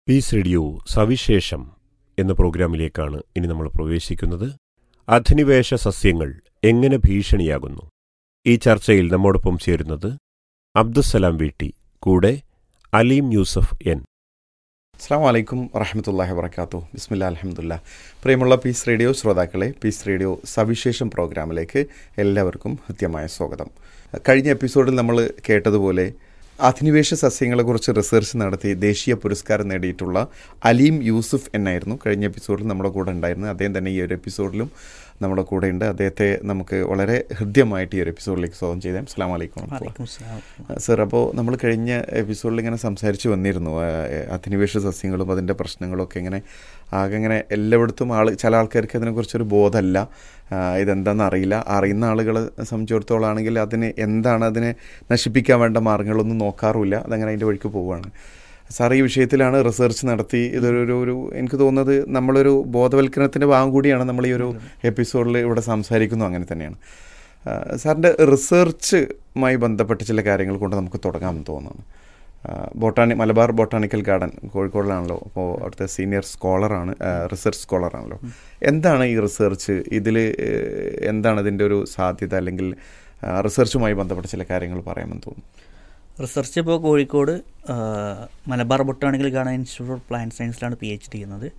Piece radio സവിശേഷം എന്ന പ്രോഗ്രാമിലേക്കാണ് ഇനി നമ്മൾ പ്രവേശിക്കുന്നത് അധിനിവേശ സസ്യങ്ങൾ എങ്ങനെ ഭീഷണിയാകുന്നു ഈ ചർച്ചയിൽ നമ്മോടൊപ്പം ചേരുന്നത് അബ്ദുസലാം വീട്ടി കൂടെ അലീം യൂസഫ് എൻ അസ്സാം വലൈക്കും വറഹമത്തല്ലാഹി വർക്കാത്തു ബിസ്മില്ല അലഹമുല്ല പ്രിയമുള്ള പീസ് റേഡിയോ ശ്രോതാക്കളെ പീസ് റേഡിയോ സവിശേഷം പ്രോഗ്രാമിലേക്ക് എല്ലാവർക്കും ഹൃദ്യമായ സ്വാഗതം കഴിഞ്ഞ എപ്പിസോഡിൽ നമ്മൾ കേട്ടതുപോലെ അധിനിവേശ സസ്യങ്ങളെക്കുറിച്ച് റിസർച്ച് നടത്തി ദേശീയ പുരസ്കാരം നേടിയിട്ടുള്ള അലീം യൂസുഫ് എന്നായിരുന്നു കഴിഞ്ഞ എപ്പിസോഡിൽ നമ്മുടെ കൂടെ ഉണ്ടായിരുന്നത് അദ്ദേഹം തന്നെ ഈ ഒരു എപ്പിസോഡിലും നമ്മുടെ കൂടെ ഉണ്ട് അദ്ദേഹത്തെ നമുക്ക് വളരെ ഹൃദ്യമായിട്ട് ഈ ഒരു എപ്പിസോഡിലേക്ക് സ്വാഗതം ചെയ്യാം അസ്സാം വലൈക്കും വലൈക്കും സ്ലാം. സർ അപ്പോൾ നമ്മൾ കഴിഞ്ഞ എപ്പിസോഡിൽ ഇങ്ങനെ സംസാരിച്ച് വന്നിരുന്നു ആ, അധിനിവേശ സസ്യങ്ങളും അതിൻ്റെ പ്രശ്നങ്ങളും ഒക്കെ ഇങ്ങനെ ആകെ ഇങ്ങനെ എല്ലായിടത്തും ആൾ ചില ആൾക്കാർക്ക് അതിനെക്കുറിച്ചൊരു ബോധമല്ല ആ, ഇതെന്താണെന്ന് അറിയില്ല അറിയുന്ന ആളുകളെ സംബന്ധിച്ചിടത്തോളം ആണെങ്കിൽ അതിന് എന്താണ് അതിനെ നശിപ്പിക്കാൻ വേണ്ട മാർഗങ്ങളൊന്നും നോക്കാറുമില്ല അതങ്ങനെ അതിൻ്റെ വഴിക്ക് പോവുകയാണ് സാർ ഈ വിഷയത്തിലാണ് റിസർച്ച് നടത്തി ഇതൊരു ഒരു- ഒരു എനിക്ക് തോന്നുന്നത് നമ്മളൊരു ബോധവൽക്കരണത്തിൻ്റെ ഭാഗം കൂടിയാണ് നമ്മൾ ഈ ഒരു എപ്പിസോഡിൽ ഇവിടെ സംസാരിക്കുന്നു അങ്ങനെ തന്നെയാണ് ആ, സാറിൻ്റെ റിസർച്ചുമായി ബന്ധപ്പെട്ട ചില കാര്യങ്ങൾ കൊണ്ട് നമുക്ക് തുടങ്ങാമെന്ന് തോന്നുന്നു ആ, ബോട്ടാണി മലബാർ ബൊട്ടാണിക്കൽ ഗാർഡൻ കോഴിക്കോടിലാണല്ലോ അപ്പോൾ അവിടുത്തെ സീനിയർ സ്കോളറാണ് റിസർച്ച് സ്കോളറാണല്ലോ എന്താണ് ഈ റിസർച്ച് ഇതിൽ എന്താണ് ഇതിൻ്റെ ഒരു സാധ്യത അല്ലെങ്കിൽ ആ, റിസർച്ചുമായി ബന്ധപ്പെട്ട ചില കാര്യങ്ങൾ പറയാമെന്ന് തോന്നുന്നു റിസർച്ച് ഇപ്പോൾ കോഴിക്കോട് ആ, Malabar botanical garden institute of plant സയൻസിലാണ് പി എച്ച് ഡി ചെയ്യുന്നത്